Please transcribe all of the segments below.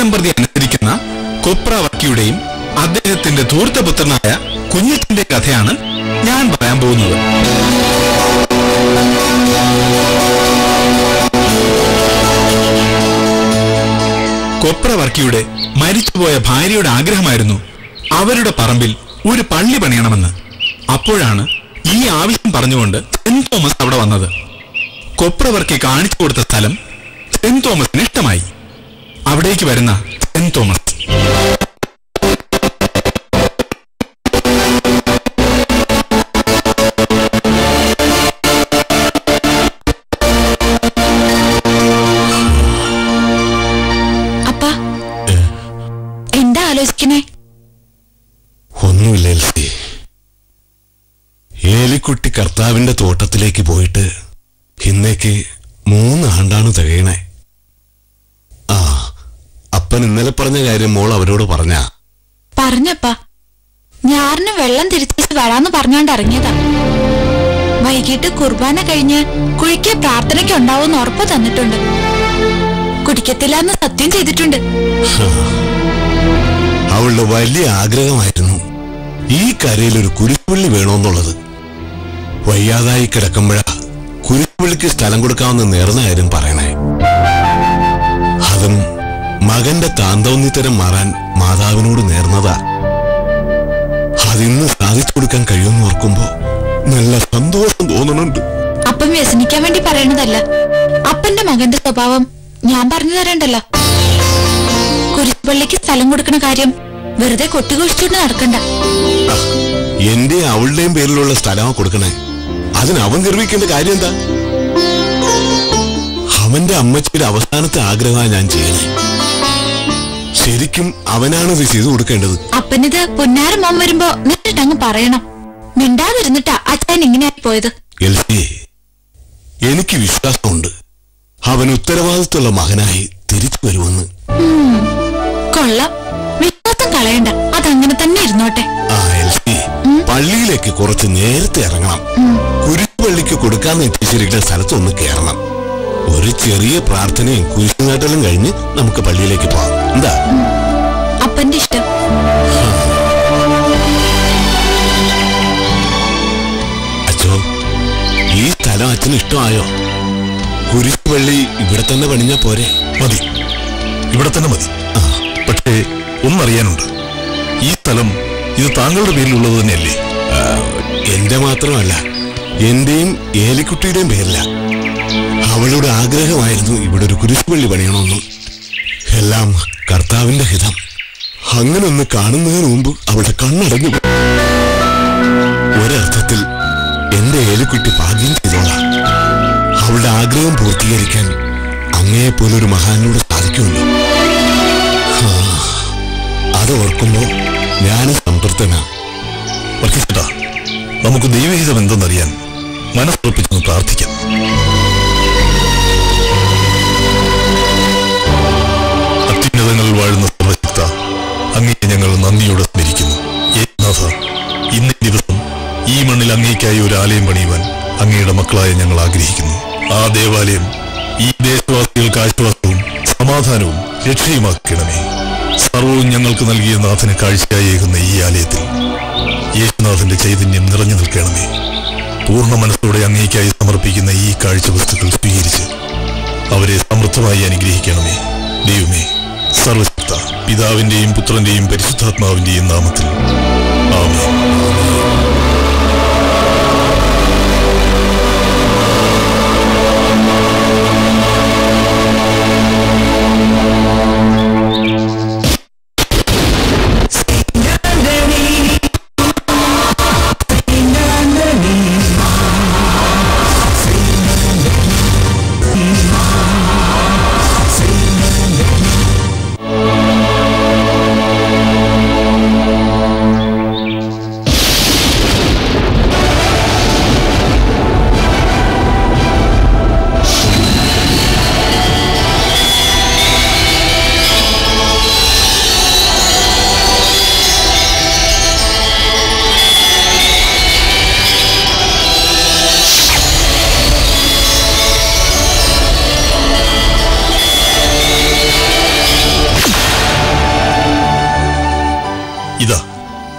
കാലം പ്രതി അനുസരിക്കുന്ന കൊപ്രാവർക്കിയുടെയും അദ്ദേഹത്തിന്റെ ധൂർത്തപുത്രനായ കുഞ്ഞിന്റെ കഥയാണ് ഞാൻ പറയാൻ പോകുന്നത് കൊപ്രവർക്കിയുടെ മരിച്ചുപോയ ഭാര്യയുടെ ആഗ്രഹമായിരുന്നു അവരുടെ പറമ്പിൽ ഒരു പള്ളി പണിയണമെന്ന് അപ്പോഴാണ് ഈ ആവശ്യം പറഞ്ഞുകൊണ്ട് സെന്റ് തോമസ് അവിടെ വന്നത് കൊപ്രവർക്കി കാണിച്ചു കൊടുത്ത സ്ഥലം സെന്റ് തോമസിന് ഇഷ്ടമായി അവിടേക്ക് വരുന്ന സെന്റ് തോമസ് അപ്പ എന്താ ആലോചിക്കണേ ഒന്നുമില്ല എൽസി ഏലിക്കുട്ടി കർത്താവിന്റെ തോട്ടത്തിലേക്ക് പോയിട്ട് ഇന്നേക്ക് മൂന്ന് ആണ്ടാണ് തികയണേ ആ അപ്പൻ ഇന്നലെ പറഞ്ഞ കാര്യം മോൾ അവരോട് പറഞ്ഞ പറഞ്ഞപ്പാ ഞാറിന് വെള്ളം തിരിച്ചു വരാന്ന് പറഞ്ഞോണ്ട് ഇറങ്ങിയതാ വൈകിട്ട് കുർബാന കഴിഞ്ഞ് കുഴിക്ക് പ്രാർത്ഥനയ്ക്ക് ഉണ്ടാവുമെന്ന് ഉറപ്പ് തന്നിട്ടുണ്ട് കുടിക്കത്തില്ല എന്ന് സത്യം ചെയ്തിട്ടുണ്ട് അവളുടെ വലിയ ആഗ്രഹമായിരുന്നു ഈ കരയിൽ ഒരു കുരിപ്പുള്ളി വേണമെന്നുള്ളത് വയ്യാതായി കിടക്കുമ്പോഴാ കുരിപ്പുള്ളിക്ക് സ്ഥലം കൊടുക്കാമെന്ന് നേർന്ന കാര്യം പറയണേ അതും മകന്റെ താന്തോന്നിത്തരം മാറാൻ മാതാവിനോട് നേർന്നതാ അതിന്ന് സാധിച്ചു കൊടുക്കാൻ കഴിയുമെന്ന് ഓർക്കുമ്പോ നല്ല സന്തോഷം തോന്നുന്നുണ്ട് അപ്പം വ്യസനിക്കാൻ വേണ്ടി പറയണതല്ല അപ്പന്റെ മകന്റെ സ്വഭാവം ഞാൻ പറഞ്ഞു തരണ്ടല്ലോ കുരിശുപള്ളിക്ക് സ്ഥലം കൊടുക്കണ കാര്യം വെറുതെ കൊട്ടിഘോഷിച്ചോണ്ട് നടക്കണ്ട ആ, എന്റെ അവളുടെയും പേരിലുള്ള സ്ഥലമാ കൊടുക്കണേ അതിന് അവൻ ഗർവിക്കേണ്ട കാര്യം എന്താ അവന്റെ അമ്മച്ചിയുടെ അവസാനത്തെ ആഗ്രഹമാണ് ഞാൻ ചെയ്യണേ ശരിക്കും അവനാണ് ഇത് ചെയ്തു കൊടുക്കേണ്ടത് അപ്പനിത് പൊന്നാര മോൻ വരുമ്പോ നേരിട്ടങ്ങ് പറയണം മിണ്ടാതിരുന്നിട്ടാ അച്ഛൻ ഇങ്ങനെയായി പോയത് എൽസി എനിക്ക് വിശ്വാസമുണ്ട് അവൻ ഉത്തരവാദിത്വമുള്ള മകനായി തിരിച്ചു വരുമെന്ന് കൊള്ളാം വിശ്വാസം കളയണ്ട അതങ്ങനെ തന്നെ ഇരുന്നോട്ടെ ആ എൽസി പള്ളിയിലേക്ക് കുറച്ച് നേരത്തെ ഇറങ്ങണം കുരിശുപള്ളിക്ക് കൊടുക്കാന്ന് എത്തിച്ചിരിക്കുന്ന സ്ഥലത്ത് ഒന്ന് കയറണം ഒരു ചെറിയ പ്രാർത്ഥനയും കുരിശുനാട്ടലും കഴിഞ്ഞ് നമുക്ക് പള്ളിയിലേക്ക് പോവാം എന്താ അപ്പന്റെ ഇഷ്ടം അച്ഛോ ഈ സ്ഥലം അച്ഛന് ഇഷ്ടമായോ കുരിശുപള്ളി ഇവിടെ തന്നെ പണിഞ്ഞാ പോരെ മതി ഇവിടെ തന്നെ മതി ആ പക്ഷേ ഒന്നറിയാനുണ്ട് ഈ സ്ഥലം ഇത് താങ്കളുടെ പേരിലുള്ളത് തന്നെയല്ലേ ആ, എന്റെ മാത്രമല്ല എന്റെയും ഏലിക്കുട്ടിയുടെയും പേരില അവളുടെ ആഗ്രഹമായിരുന്നു ഇവിടെ ഒരു കുരിശുപള്ളി പണിയണമെന്നും എല്ലാം കർത്താവിന്റെ ഹിതം അങ്ങനെ ഒന്ന് കാണുന്നതിന് മുമ്പ് അവളുടെ കണ്ണടഞ്ഞു പോയി. ഒരർത്ഥത്തിൽ എന്റെ ഏലിക്കുട്ടി ഭാഗ്യം ചെയ്തോളാം അവളുടെ ആഗ്രഹം പൂർത്തീകരിക്കാൻ അങ്ങയെപ്പോലൊരു മഹാനോട് സാധിക്കുമല്ലോ ആ, അത് ഓർക്കുമ്പോ ഞാനും സംതൃപ്തനാ വർക്കിച്ചേട്ടാ നമുക്ക് ദൈവഹിതം എന്തെന്നറിയാൻ മനസ്സുറപ്പിച്ചൊന്ന് പ്രാർത്ഥിക്കാം അത്യുന്നതങ്ങളിൽ വാഴുന്ന സർവശക്ത അങ്ങേ ഞങ്ങൾ നന്ദിയോടെ സ്മരിക്കുന്നു യേനാഥ ഇന്നേ ദിവസം ഈ മണ്ണിൽ അങ്ങേക്കായി ഒരു ആലയം പണിയുവാൻ അങ്ങയുടെ മക്കളായ ഞങ്ങൾ ആഗ്രഹിക്കുന്നു ആ ദേവാലയം ഈ ദേശവാസികൾക്ക് ആശ്വാസവും സമാധാനവും രക്ഷയുമാക്കണമേ സർവവും ഞങ്ങൾക്ക് നൽകിയ നാഥന് കാഴ്ചയായേകുന്ന ഈ ആലയത്തിൽ യേശുനാഥന്റെ ചൈതന്യം നിറഞ്ഞു നിൽക്കണമേ പൂർണ്ണ മനസ്സോടെ അങ്ങേക്കായി സമർപ്പിക്കുന്ന ഈ കാഴ്ച വസ്തുക്കൾ സ്വീകരിച്ച് അവരെ സമൃദ്ധമായി അനുഗ്രഹിക്കണമേ ദൈവമേ സർവശക്ത പിതാവിന്റെയും പുത്രന്റെയും പരിശുദ്ധാത്മാവിന്റെയും നാമത്തിൽ ആമേ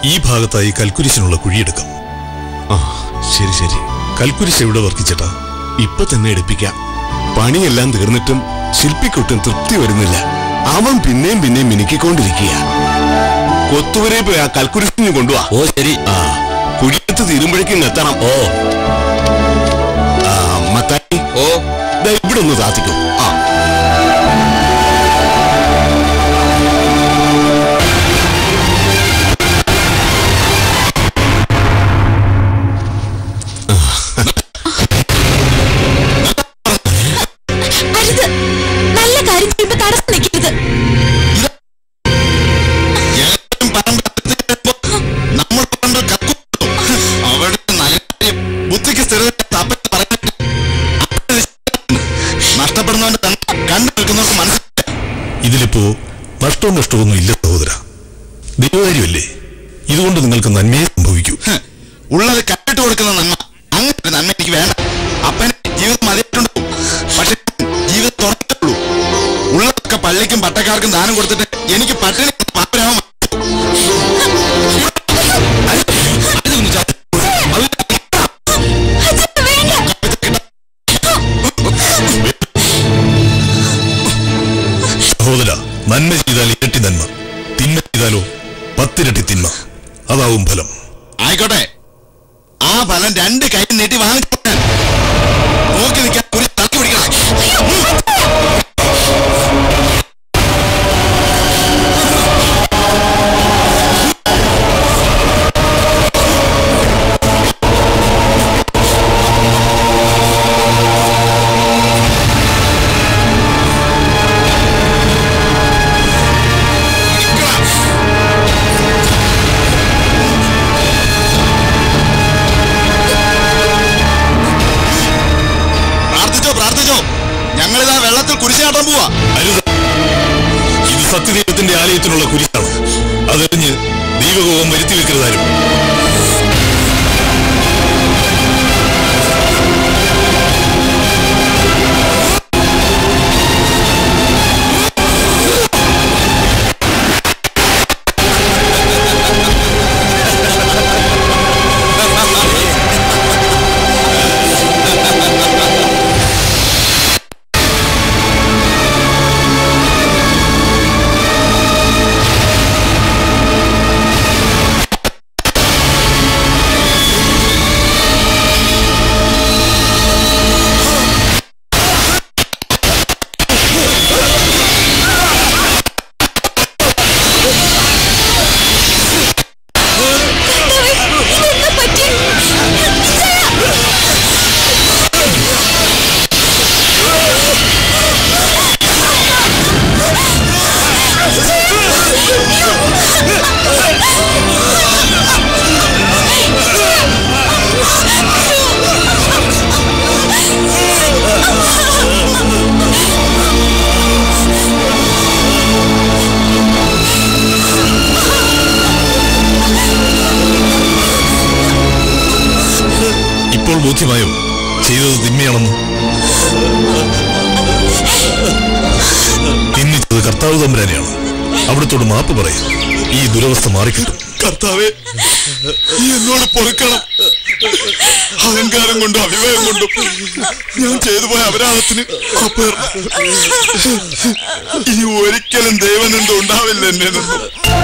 ഈ ഭാഗത്തായി കൽക്കുരിശിനുള്ള കുഴിയെടുക്കാം ആ ശരി ശരി കൽക്കുരിശ് എവിടെ വർക്കിച്ചേട്ടാ ഇപ്പൊ തന്നെ എടുപ്പിക്കാം പണിയെല്ലാം തീർന്നിട്ടും ശില്പിക്കൊട്ടും തൃപ്തി വരുന്നില്ല അവൻ പിന്നെയും പിന്നെയും മിനുക്കിക്കൊണ്ടിരിക്കുക കൊത്തുവരെ പോയി ആ കൽക്കുരിശിന് കൊണ്ടുവാ ഓ ശരി ആ കുഴിയെടുത്ത് തീരുമ്പോഴേക്കും എത്തണം ഓ ആ മത്തായി ഓ ദാ ഇവിടെ ഒന്ന് താത്തിക്കും ആ അരുത് നല്ല കാര്യം ചെയ്യുമ്പോ തടസ്സം നിൽക്കരുത് നമ്മൾ പണ്ട് കക്കും അവിടെ നല്ല ബുദ്ധിക്ക് സ്ഥിരത തപ്പറ്റ് പറയാൻ നഷ്ടപ്പെടുന്നവന്റെ തന്നെ കണ്ടു നിൽക്കുന്നവർക്ക് മനസ്സിലായി ഇതിലിപ്പോ നഷ്ടവും നഷ്ടമൊന്നും ഇല്ല സഹോദര ദൈവകാര്യമല്ലേ ഇതുകൊണ്ട് നിങ്ങൾക്ക് നന്മയെ സംഭവിക്കൂ ഉള്ളത് കണ്ടിട്ട് കൊടുക്കുന്ന നന്മ അങ്ങനെ ഒരു നന്മ എനിക്ക് വേണ്ട അപ്പനെ ജീവിതം മതിയായിട്ടുണ്ട് പക്ഷെ ജീവിതം തുറന്നുള്ളൂ ഉള്ളതൊക്കെ പള്ളിക്കും പട്ടക്കാർക്കും ദാനം കൊടുത്തിട്ട് എനിക്ക് പട്ടിണി പാപരാമം സഹോദര നന്മ ചെയ്താൽ ഇരട്ടി നന്മ തിന്മ ചെയ്താലോ പത്തിരട്ടി തിന്മ അതാവും ഫലം ആയിക്കോട്ടെ ആ ഫലം രണ്ട് കൈ നീട്ടി വാങ്ങിക്കാൻ നോക്കി നിൽക്കാൻ ഒരു തട്ടി പിടിക്കണം പ്രാർത്ഥിച്ചോ പ്രാർത്ഥിച്ചോ ഞങ്ങളിതാ വെള്ളത്തിൽ കുരിശാട്ടം പോവാ അരുത് ഇത് സത്യദൈവത്തിന്റെ ആലയത്തിനുള്ള കുരിശാണ് അതറിഞ്ഞ് ദൈവകോപം വരുത്തി വെക്കരുതാരും ഇതെന്താ പറ്റി ഇപ്പോൾ ബോധ്യമായോ ചെയ്തത് തിന്മയാണെന്ന് തിന്നിച്ചത് കർത്താവ് തമ്പുരാനെയാണ് അവിടത്തോട് മാപ്പ് പറയും ഈ ദുരവസ്ഥ മാറിക്കിട്ടും കർത്താവേ നീ എന്നോട് പൊറുക്കണം അഹങ്കാരം കൊണ്ടും അഭിമാനം കൊണ്ടും ഞാൻ ചെയ്തു പോയ അപരാധത്തിന് മാപ്പ് തരണം. ഇനി ഒരിക്കലും ദൈവനെന്തോ ഉണ്ടാവില്ല എന്നെ നിന്നും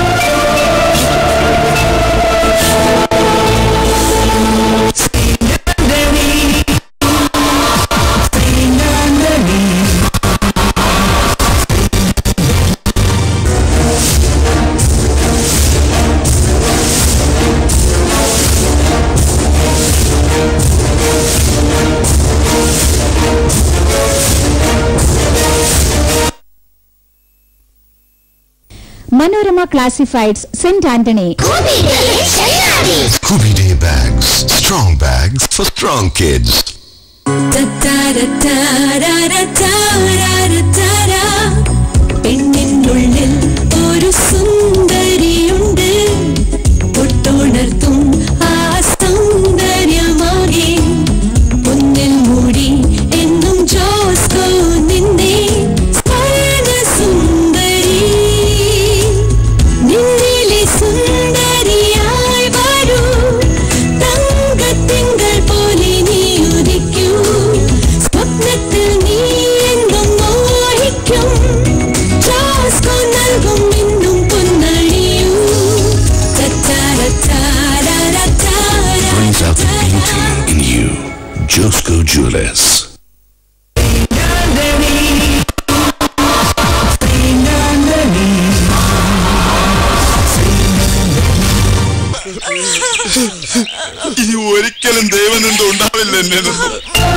Manorama classifieds St. Anthony. Scooby Day bags. Strong bags for strong kids. പെണ്ണിനുള്ളിൽ ഒരു സുന്ദരിയുണ്ട് തൊട്ടുണർത്തും ആ സൗന്ദര്യമാകെ പൊന്നിൽ മൂടി എന്നും ജോസ്കോ നിന്നെ സ്വർഗ സുന്ദരി നിന്നിലെ സുന്ദരിയാ Jewelers. ഇനി ഒരിക്കലും ദൈവനിന്ദ ഉണ്ടാവില്ല എന്നെ നിന്നും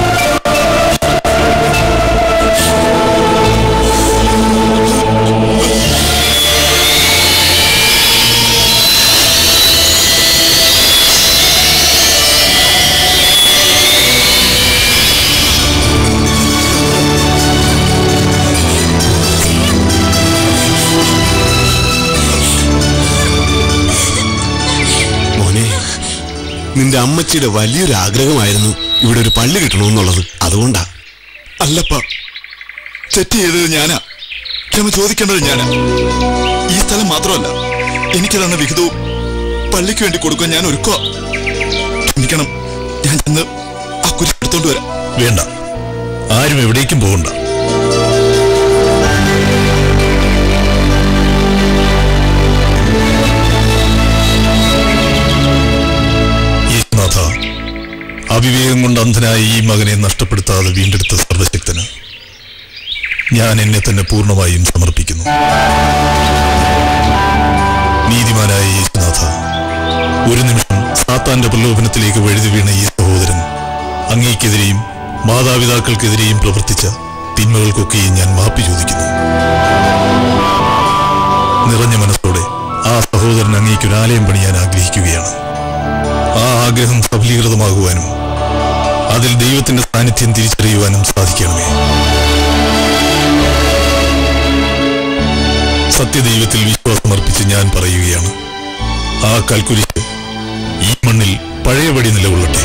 മോനെ നിന്റെ അമ്മച്ചിയുടെ വലിയൊരു ആഗ്രഹമായിരുന്നു ഇവിടെ ഒരു പള്ളി കിട്ടണമെന്നുള്ളത് അതുകൊണ്ടാ അല്ലപ്പ തെറ്റ് ചെയ്തത് ഞാനാ ക്ഷമ ചോദിക്കേണ്ടത് ഞാനാ ഈ സ്ഥലം മാത്രമല്ല എനിക്ക് തന്ന വിഹിതവും പള്ളിക്ക് വേണ്ടി കൊടുക്കാൻ ഞാൻ ഒരുക്കുക ക്ഷമിക്കണം ഞാൻ ചെന്ന് ആ കുരിശ് എടുത്തോണ്ട് വരാം വേണ്ട ആരും എവിടേക്കും പോകണ്ട യേശുനാഥ അവിവേകം കൊണ്ട് അന്ധനായ ഈ മകനെ നഷ്ടപ്പെടുത്താതെ വീണ്ടെടുത്ത സർവശക്തന് ഞാൻ എന്നെ തന്നെ പൂർണ്ണമായും സമർപ്പിക്കുന്നു നീതിമാനായ യേശുനാഥ ഒരു നിമിഷം സാത്താന്റെ പ്രലോഭനത്തിലേക്ക് വഴുതി വീണ ഈ സഹോദരൻ അങ്ങേക്കെതിരെയും മാതാപിതാക്കൾക്കെതിരെയും പ്രവർത്തിച്ച തിന്മകൾക്കൊക്കെയും ഞാൻ മാപ്പി ചോദിക്കുന്നു നിറഞ്ഞ മനസ്സോടെ ആ സഹോദരൻ അങ്ങേക്ക് ഒരു ആലയം പണിയാൻ ആഗ്രഹിക്കുകയാണ് ആ ആഗ്രഹം സഫലീകൃതമാകുവാനും അതിൽ ദൈവത്തിന്റെ സാന്നിധ്യം തിരിച്ചറിയുവാനും സാധിക്കണമേ സത്യദൈവത്തിൽ വിശ്വാസമർപ്പിച്ച് ഞാൻ പറയുകയാണ് ആ കൽക്കുരിശ് ഈ മണ്ണിൽ പഴയപടി നിലകൊള്ളട്ടെ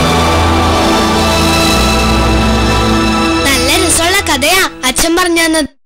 നല്ല രസമുള്ള കഥയാ അച്ഛൻ പറഞ്ഞു തന്നത്